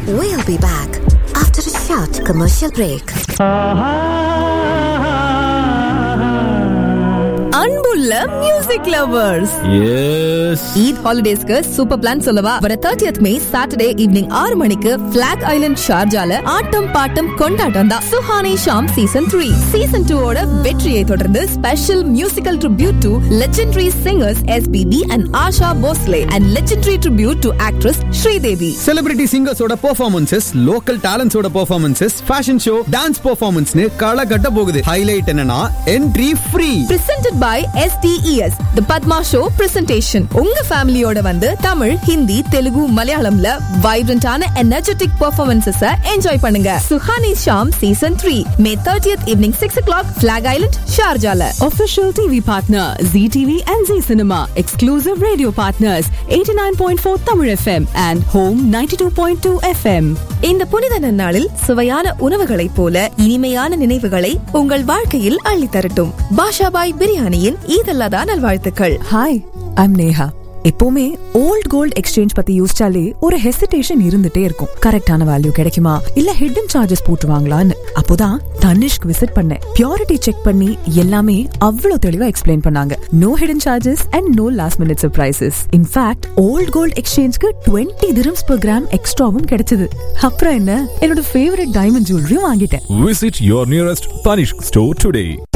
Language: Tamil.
We'll be back after a short commercial break. அன்புள்ள மியூசிக் லவர்ஸ் எஸ் ஈத் ஹாலிடேஸ்க்கு சூப்பர் பிளான் சொல்லவா வர 30th மே சாட்டர்டே ஈவினிங் ஆறு மணிக்கு பிளாக் ஐலண்ட் ஷார்ஜால ஆட்டம் பாட்டம் கொண்டாட்டம் தான் Suhani Shaam season three season two ஓட வெற்றியை தொடர்ந்து special musical tribute to legendary singers SPB and Asha Bhosle and legendary tribute to actress Sridevi celebrity சிங்கர்ஸோட பெர்ஃபார்மன்சஸ் லோக்கல் டேலண்ட்ஸோட பெர்ஃபார்மன்சஸ் ஃபேஷன் ஷோ டான்ஸ் பெர்ஃபார்மன்ஸ்னு களை கட்ட போகுது ஹைலைட் என்னன்னா entry free presented by STES The Padma Show presentation உங்க ஃபேமிலியோட வந்து தமிழ் ஹிந்தி தெலுங்கு மலையாளம்ல வைப்ரண்டான எனர்ஜெட்டிக் பெர்ஃபார்மன்சஸ் என்ஜாய் பண்ணுங்க Suhani Shaam season three May thirtieth evening six o'clock Black Island ஷார்ஜால Official TV partner ZTV and Z Cinema. Exclusive radio partners 89.4 Tamil FM and Home 92.2 FM. இந்த புனித நன்னாளில் சுவையான உணவுகளைப் போல இனிமையான நினைவுகளை உங்கள் வாழ்க்கையில் அள்ளி தரட்டும் பாஷாபாய் பிரியாணியின் ஈதல்லாதா நல்வாழ்த்துக்கள் ஹாய் ஐம் நேஹா எப்பவுமே ஓல்ட் கோல்ட் எக்ஸ்சேஞ்ச் பத்தி யோசிச்சாலே ஒரு ஹெசிடேஷன் இருந்துட்டே இருக்கும் கரெக்டான வேல்யூ கிடைக்குமா இல்ல ஹிடன் சார்ஜஸ் போட்டுருவாங்களான்னு அப்போதான் தனிஷ்க் விசிட் பண்ணேன் பியூரிட்டி செக் பண்ணி எல்லாமே அவ்வளவு தெளிவா எக்ஸ்பிளைன் பண்ணாங்க no hidden charges and no last minute surprises in fact old gold எக்ஸ்சேஞ்ச்க்கு டுவெண்ட்டி dirhams per கிராம் எக்ஸ்ட்ராவும் கிடைச்சது அப்புறம் என்ன என்னோட ஃபேவரட் டைமண்ட் ஜுவல்லரியும் வாங்கிட்டேன் Visit your nearest Tanishq store today.